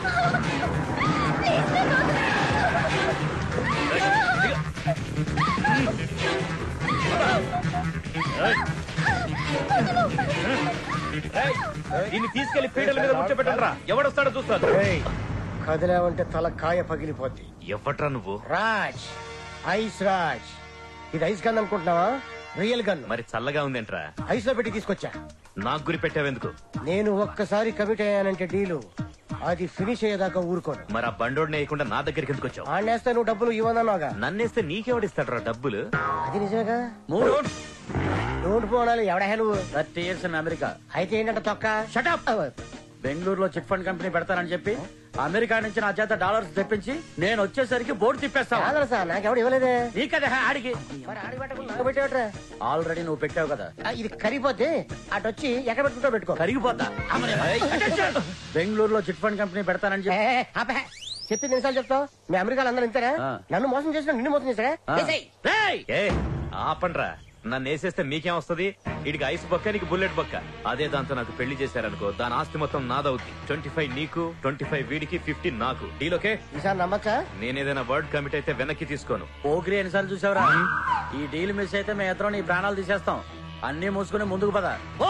ఏయ్, దీన్ని తీసుకెళ్లి పీటల మీద కూర్చోబెట్టండి రా ఎవడొస్తాడో చూస్తాను ఏయ్, కదిలావంటే తల కాయ పగిలిపోద్ది ఎవట్రా నువ్వు రాజ్ ఐస్ రాజ్ ఇది ఐస్ గన్ అనుకుంటున్నావా రియల్ గన్ మరి చల్లగా ఉందేంట్రా ఐస్ లో పెట్టి తీసుకొచ్చా నాకు గురి పెట్టావెందుకు నేను ఒక్కసారి కమిట్ అయ్యానంటే డీలు అది ఫినిష్ అయ్యేదాకా ఊరుకోను మరి ఆ బండోడిని వేయకుండా నా దగ్గరికి ఎందుకు వచ్చావు ఆడేస్తే నువ్వు డబ్బులు ఇవ్వనన్నావుగా నన్నేస్తే నీకెవడిస్తాడు డబ్బులు అది నిజమేగా మూడు డోంట్ పోనాలి ఎవడా నువ్వు థర్టీ ఇయర్స్ ఇన్ అమెరికా అయితే ఏంటంటే తొక్క షటప్ బెంగళూరులో చిట్ ఫండ్ కంపెనీ పెడతానని చెప్పి అమెరికా నుంచి నా చేత డాలర్స్ తెప్పించి నేను వచ్చేసరికి బోర్డు తిప్పేస్తాను కాదరా సార్ నాకెవడు ఇవ్వలేదే నీకదే ఆడికి మరి ఆడికి పెట్టకుండా నాకు పెట్టేవట్రా ఆల్రెడీ నువ్వు పెట్టావు కదా ఆ, ఇది కరిగిపోతే అటు వచ్చి ఎక్కడ పెట్టుకుంటా పెట్టుకో కరిగిపోతా Attention! బెంగళూరులో చిట్ ఫండ్ కంపెనీ పెడతానని ఏ, చెప్పి ఏ, ఆపే. చెప్పింది ఎన్నిసార్లు చెప్తావు మీ అమెరికాలో అందరూ ఇంతేనా ఆ. నన్ను మోసం చేసిన నిన్ను మోసం చేశారా ఆ. చేసేయ్. రేయ్! ఏ ఆపండ్రా నన్ను వేసేస్తే మీకేం వస్తుంది ఇడికి ఐస్ బొక్క నీకు బుల్లెట్ బొక్క అదే దాంతో నాకు పెళ్లి చేశారనుకో దాని ఆస్తి మొత్తం నాదవుద్ది ట్వంటీ ఫైవ్ నీకు ట్వంటీ ఫైవ్ వీడికి ఫిఫ్టీన్ నాకు డీల్ ఓకే ఈసారి నమ్మచ్చా నేనేదైనా వర్డ్ కమిట్ అయితే వెనక్కి తీసుకోను పోకిరి ఎన్నిసార్లు చూసావురా ఈ డీల్ మిస్ అయితే మేము ఇద్దరం నీ ప్రాణాలు తీసేస్తాం అన్ని మూసుకుని ముందుకు పద ఓ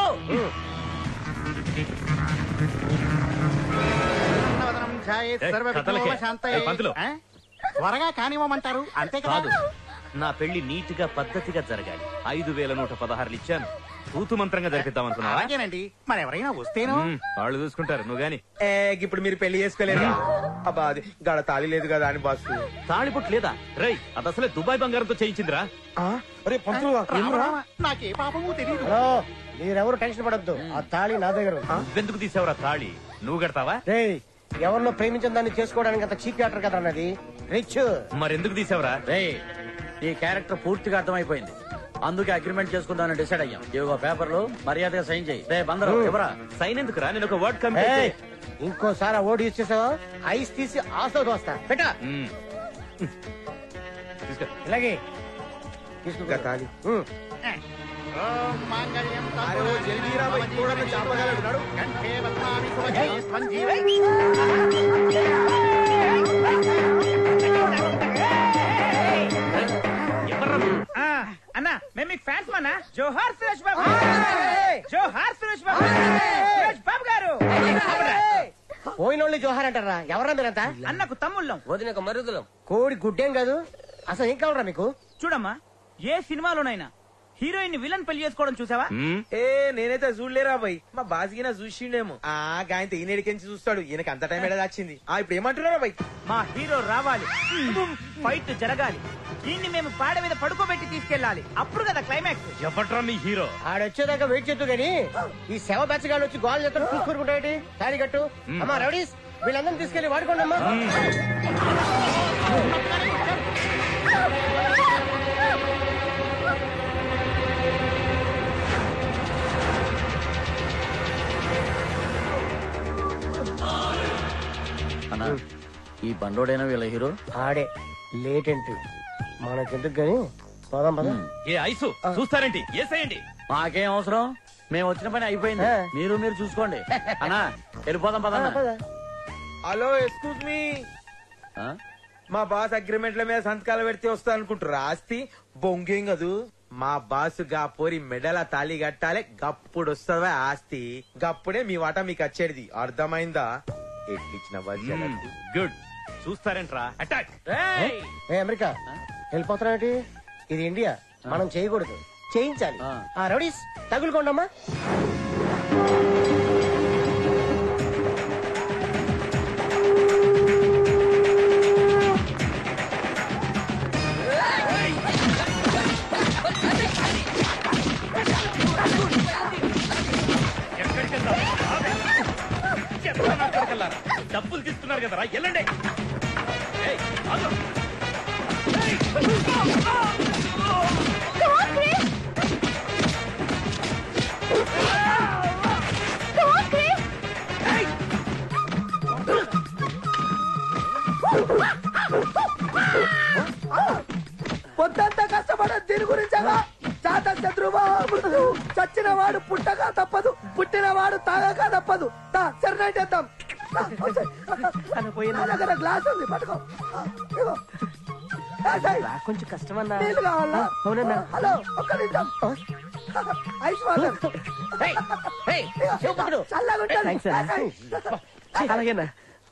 ఏ, కథలకే. ఏ, పంతులు. త్వరగా కానివ్వమంటారు అంతే కాదు కదా నా పెళ్లి నీట్ గా పద్ధతిగా జరగాలి ఐదు వేల నూట పదహారులు ఇచ్చాను తూతు మంత్రంగా జరిపిద్దాం అనుకున్నావా అలాగేనండి మరి ఎవరైనా వస్తేను మ్మ్, వాళ్ళు చూసుకుంటారు నువ్వు గాని ఏ ఇప్పుడు మీరు పెళ్లి చేసుకోలేరు అబ్బా అది గడ తాళి లేదు కదా అని బాసు తాళిపుట్టు లేదా రై అది అసలే దుబాయ్ బంగారంతో చేయించిందిరా అరే పంతులు రామ, రామ, నాకే పాపము తెలియదు హలో మీరెవరు టెన్షన్ పడద్దు ఆ తాళి నా దగ్గర ఉంది. నువ్వెందుకు తీసావురా తాళి నువ్వు కడతావా రేయ్ ఎవరినో ప్రేమించిన దాన్ని చేసుకోవడానికి అంత చీప్ యాక్టర్ కదా అన్నది రిచ్ మరెందుకు తీసావురా రేయ్ ఈ క్యారెక్టర్ పూర్తిగా అర్థమైపోయింది అందుకే అగ్రిమెంట్ చేసుకుందామని డిసైడ్ అయ్యాం ఇదిగో పేపర్లు మర్యాదగా సైన్ చేయి రే బందరు ఎవరా సైన్ ఎందుకురా నేను ఒక వర్డ్ కమిట్ ఏయ్, అయితే ఇంకోసారి ఆ ఓడి యూజ్ చేసావా ఐస్ తీసి ఆసో దోస్తా పెట్ట మ్మ్. తీసుకో. ఇలాగే తీసుకో ఇంకా తాళి ఉమ్. ఓం మాంగళ్యం అరే ఓ జల్దీ రా భయ్, చూడన్న చాపగలడు నడు. కంఠే బధ్నామి సుభగే స్వంజీవై ఎవర్రా నువ్వు? అన్న మేము మీకు ఫ్యాన్స్ మన్నా జోహార్ సురేష్ బాబు జోహార్ సురేష్ బాబు సురేష్ బాబు గారు పోయినోళ్ళు జోహార్ అంటారా ఎవరా మీరంతా అన్నకు తమ్ముళ్ళం వదిన మరుదులం కోడి గుడ్డేం కాదు అసలు ఏం కావాలరా మీకు చూడమ్మా ఏ సినిమాలోనైనా హీరోయిన్ విలన్ పెళ్లి చేసుకోవడం చూసావా మ్మ్. ఏ నేనైతే చూడలేరా భయ్ మా బాసిగిన చూసిండేమో ఆ గాయంతో ఈయనడికెంచి చూస్తాడు ఈయనకి అంత టైం ఎడ వచ్చింది ఆ ఇప్పుడు ఏమంటున్నారా భయ్ మా హీరో రావాలి ఫైట్ జరగాలి దీన్ని మేము పాడ మీద పడుకోబెట్టి తీసుకెళ్ళాలి అప్పుడు కదా క్లైమాక్స్ ఎవట్రా మీ హీరో ఆడొచ్చేదాకా వెయిట్ చేద్దు గాని ఈ శవ బెచ్చగాళ్ళు వచ్చి గోల్ చేస్తాడు చూసుకుంటాయి సారీ కట్టు అమ్మా రౌడీస్ వీళ్ళందరినీ తీసుకెళ్లి వాడుకోండి అమ్మా అన్న ఈ బండోడైనా వీళ్ళ హీరో ఆడే లేటెంట్ మనకెందుకు గాని పోదాం పద ఏ ఐసు చూస్తారేంటి ఏసేయండి మాకేం అవసరం మేము వచ్చిన పని అయిపోయింది ఆ. మీరు మీరు చూసుకోండి అన్నా వెళ్ళిపోదాం పద పద, పద. హలో ఎక్స్క్యూజ్ మీ మా బాస్ అగ్రిమెంట్ల మీద సంతకాలు పెడితే వస్తా అనుకుంటారు ఆస్తి బొంగేం కదూ మా బాస్ గా పోరి మెడల తాళి కట్టాలి గప్పుడు వస్తుందా ఆస్తి గప్పుడే మీ వాటా మీకు వచ్చేది అర్థమైందా ఎట్లిచ్చిన వర్షాలకు గుడ్ చూస్తారేంట్రా అటాక్ ఏ అమెరికా వెళ్ళిపోతున్నావు ఇది ఇండియా మనం చేయకూడదు చేయించాలి ఆ. ఆ రౌడీస్ తగులుకోండి అమ్మా ఎక్కడికి వెళ్తావు? చెప్తాను అక్కడికి వెళ్ళారా? డబ్బులు తీస్తున్నారు కదరా వెళ్ళండి ఏయ్, ఆగు. ఏయ్. పొద్దంతా కష్టపడ దీని గురించేగా చాత శత్రువా మృత్యు చచ్చిన వాడు పుట్టగా తప్పదు పుట్టిన వాడు తాగక తప్పదు తా సెరనైట్ వేద్దాం నా దగ్గర గ్లాస్ ఉంది పట్టుకో ఇగో. ఏసై, కొంచెం కష్టమన్నా నీళ్ళు కావాలా అవునన్నా హలో ఒక్క నిమిషం ఐస్ వాటర్ ఏయ్, ఏయ్, చెవు పక్కడు. చల్లగా ఉంటుంది. థాంక్స్ అన్నా. ఏసై. అలాగేనా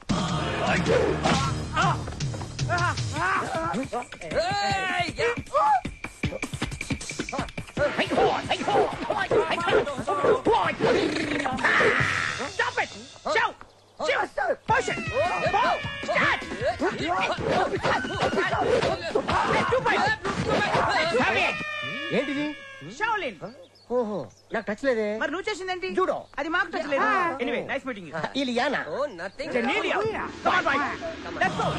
Stop it! Shout! Shoot! Push it! Ball! Start! Have it! ఏంటిది Shaolin! ఓహో నాకు టచ్ లేదే మరి నువ్వు చేసిందేంటి Judo. అది మాకు టచ్ లేదు anyway nice meeting Ileana Cornelia! Come on, boy! Let's go!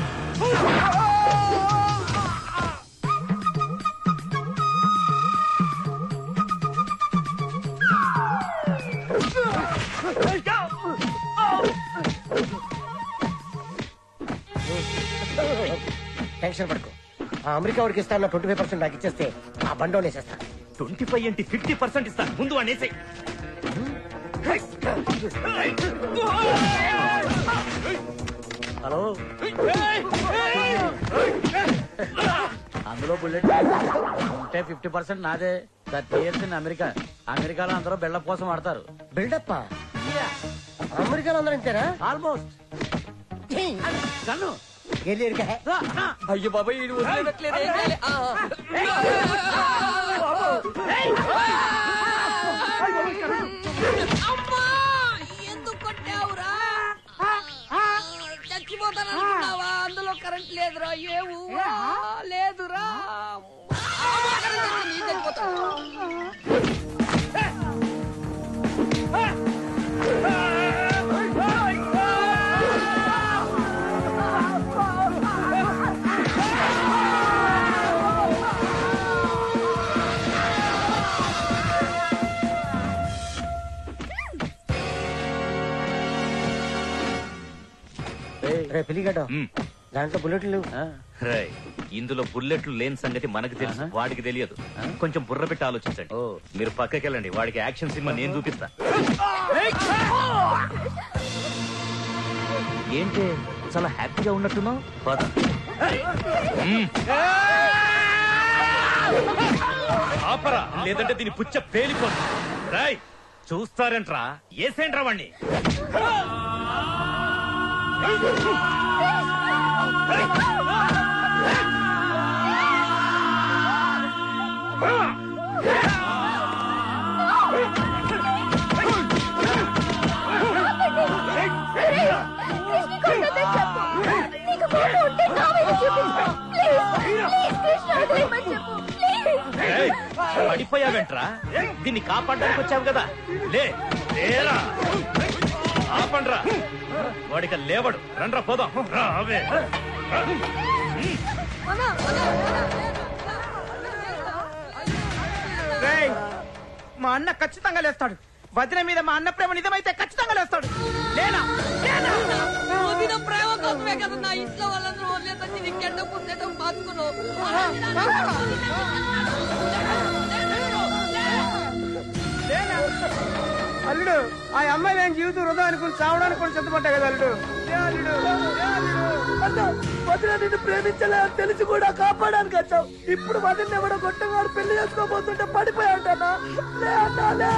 Tension పడుకో ఆ అమెరికా వాడికి ఇస్తాను ట్వంటీ ఫైవ్ పర్సెంట్ నాకు ఇచ్చేస్తే ఆ బండో వేసేస్తా ట్వంటీ ఫైవ్ ఏంటి ఫిఫ్టీ పర్సెంట్ ఇస్తాను ముందు అనేసి హలో అందులో బుల్లెట్ ఉంటే ఫిఫ్టీ పర్సెంట్ నాదే థర్టీ ఇయర్స్ ఇన్ అమెరికా అమెరికాలో అందరూ బెళ్ళప్ కోసం వాడతారు బిల్డప్ అమెరికాలో అందరూ ఇంతేనా ఆల్మోస్ట్ కన్ను గెలియరుగా అయ్యో బాబాయ్ ఇది వదిలేయట్లేదు. ఏం చేయాలి? ఆ, అమ్మా ఎందుకు కొట్టావురా చచ్చిపోతాననుకున్నావా అందులో కరెంట్ లేదురా ఏ ఊవా లేదురా అమ్మా, కరెంట్ వచ్చింది, నేను చచ్చిపోతాను. ఏయ్, రే పిల్లిగడ్డ మ్. దాంట్లో బుల్లెట్లు లేవు ఆ, రేయ్, ఇందులో బుల్లెట్లు లేని సంగతి మనకు తెలుసు ఆహా. వాడికి తెలియదు కొంచెం బుర్ర పెట్టి ఆలోచించండి ఓ. మీరు పక్కకి వెళ్ళండి వాడికి యాక్షన్ సినిమా నేను చూపిస్తా ఏంటి చాలా హ్యాపీగా ఉన్నట్టున్నావు పద మ్మ్. ఆపరా లేదంటే దీని పుచ్చ పేలిపోదు రాయ్ చూస్తారంట్రా ఏసేంట్రా వాణ్ణి ఏయ్, పడిపోయావేంట్రా దీన్ని కాపాడడానికి వచ్చావు కదా లే లేరా ఆపండ్రా వాడిక లేవడు రండ్రా పోదాం రా, అవే రేయ్, మా అన్న ఖచ్చితంగా లేస్తాడు వదిన మీద మా అన్న ప్రేమ నిజమైతే ఖచ్చితంగా లేస్తాడు లేనా లేనా వదిన ప్రేమ కోసమే కదా నా ఇంట్లో వాళ్ళందరూ వదిలేదని నీకు ఎండ పుట్టడం బాదుకున్నావు అల్లుడు ఆ అమ్మాయి నేను జీవితం వృధా అనుకుని చావడానికి కూడా సిద్ధపడ్డా కదా అల్లుడు ఏ అల్లుడు ఏ అల్లుడు అన్న వదిన నిన్ను ప్రేమించలే అని తెలిసి కూడా కాపాడానికి వచ్చావు ఇప్పుడు వదిన ఎవడో గొట్టగాడు పెళ్లి చేసుకోబోతుంటే పడిపోయా అంటానా లే అన్నా లే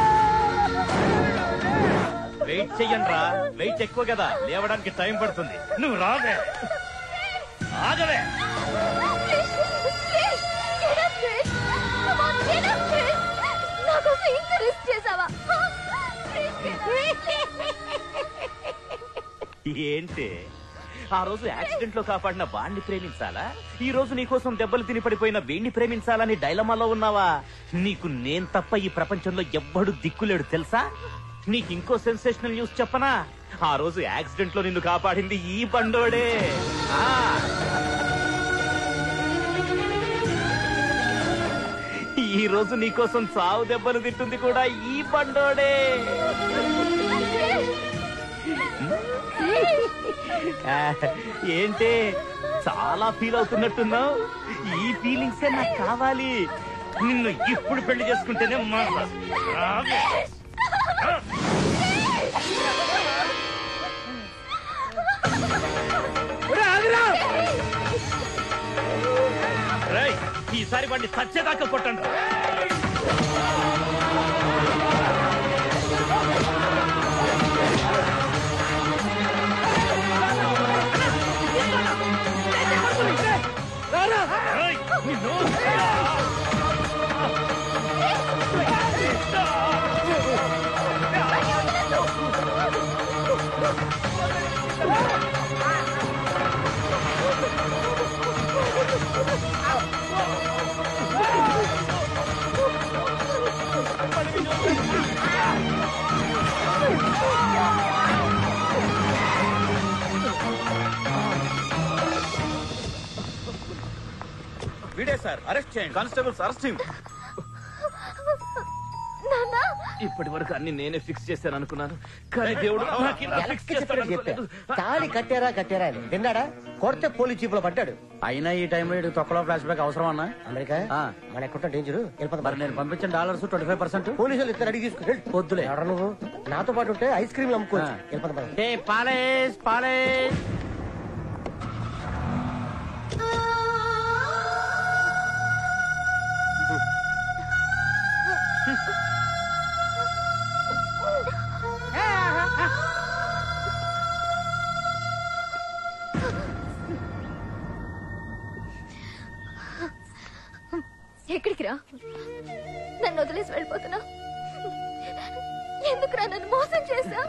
వెయిట్ చెయ్యండ్రా వెయిట్ ఎక్కువ కదా లేవడానికి టైం పడుతుంది నువ్వు రావే ఆగవే ఏంటి ఆ రోజు యాక్సిడెంట్ లో కాపాడిన వాణ్ణి ప్రేమించాలా ఈ రోజు నీకోసం దెబ్బలు తిని పడిపోయిన వీణ్ణి ప్రేమించాలని డైలమాలో ఉన్నావా నీకు నేను తప్ప ఈ ప్రపంచంలో ఎవ్వడు దిక్కులేడు తెలుసా నీకు ఇంకో సెన్సేషనల్ న్యూస్ చెప్పనా ఆ రోజు యాక్సిడెంట్ లో నిన్ను కాపాడింది ఈ బండోడే ఆ ఈ రోజు నీకోసం చావు దెబ్బలు తింటుంది కూడా ఈ బండోడే ఆ, ఏంటి చాలా ఫీల్ అవుతున్నట్టున్నావు ఈ ఫీలింగ్స్ నాకు కావాలి నిన్ను ఇప్పుడు పెళ్లి చేసుకుంటేనే మాట ఈసారి వాడిని చచ్చేదాకా కొట్టండి ఏయ్, నిన్ను వీడే సార్ అరెస్ట్ చేయండి కానిస్టేబుల్స్ అరెస్ట్ చేయండి ఇప్పటి వరకు అన్ని నేనే ఫిక్స్ చేశాను అనుకున్నాను కానీ దేవుడు నాకు ఇలా fix వెనక్కి చెప్పాడు చెప్పా చేస్తాడు తాళి కట్టారా కట్టారా అని విన్నాడా కొడితే పోలీస్ జీపులో పడ్డాడు అయినా ఈ టైంలో ఇటు తొక్కలో ఫ్లాష్ బ్యాక్ అవసరం అన్నా అమెరికా ఆ. మన ఎక్కడ డేంజర్ వెళ్ళిపోతాం మరి నేను పంపించిన డాలర్స్ ట్వంటీ ఫైవ్ పర్సెంట్ పోలీసులు ఇద్దరు అడిగి తీసుకుని వద్దులే. ఎవరు నువ్వు నాతో పాటు ఉంటే ఐస్ క్రీమ్ అమ్ముకోవచ్చు ఆ. వెళ్ళిపోతాం ఏ పాలేస్ పాలేస్ ఎక్కడికి రా నన్ను వదిలేసి వెళ్ళిపోతున్నా ఎందుకురా నన్ను మోసం చేశా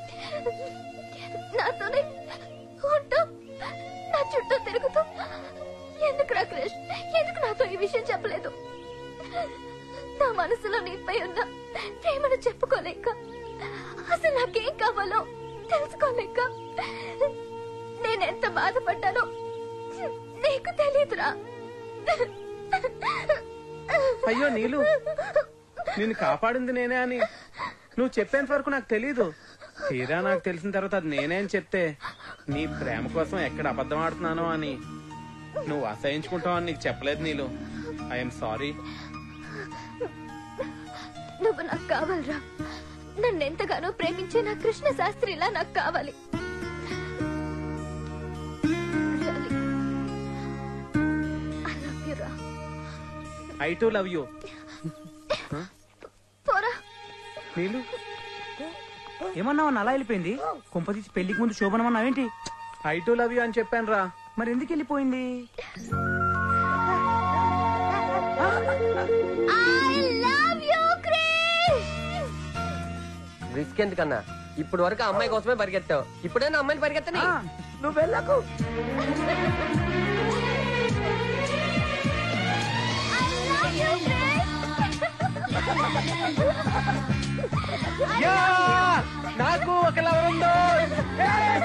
నాతోనే ఉంటూ నా చుట్టూ తిరుగుతూ ఎందుకురా క్రిష్ ఎందుకు నాతో ఈ విషయం చెప్పలేదు నా మనసులో నీపై ఉన్న ప్రేమను చెప్పుకోలేక అసలు నాకేం కావాలో తెలుసుకోలేక నేనెంత బాధపడ్డానో నీకు తెలియదురా అయ్యో నీలు నిన్ను కాపాడింది నేనే అని నువ్వు చెప్పేంత వరకు నాకు తెలీదు తీరా నాకు తెలిసిన తర్వాత అది నేనే అని చెప్తే నీ ప్రేమ కోసం ఎక్కడ అబద్ధం ఆడుతున్నానో అని నువ్వు అసహించుకుంటావు అని నీకు చెప్పలేదు నీలు ఐఎమ్ సారీ నువ్వు నాకు కావాలరా నన్ను ఎంతగానో ప్రేమించే నా కృష్ణ శాస్త్రిలా నాకు కావాలి Really. I love you రా. ఐ టు లవ్ యూ పోరా నీలు ఏమన్నావు అలా వెళ్ళిపోయింది కుంపతీసి పెళ్లికి ముందు శోభనమన్నావేంటి ఐ టు లవ్ యూ అని చెప్పాను రా మరి ఎందుకు వెళ్ళిపోయింది I love you, Krish risk ఎందుకన్నా ఇప్పుడు వరకు ఆ అమ్మాయి కోసమే పరిగెత్తావు ఇప్పుడైనా అమ్మాయిని పరిగెత్తని నువ్వు వెళ్ళకు I love you, క్రిష్ నాకు ఒక లవర్ ఉందో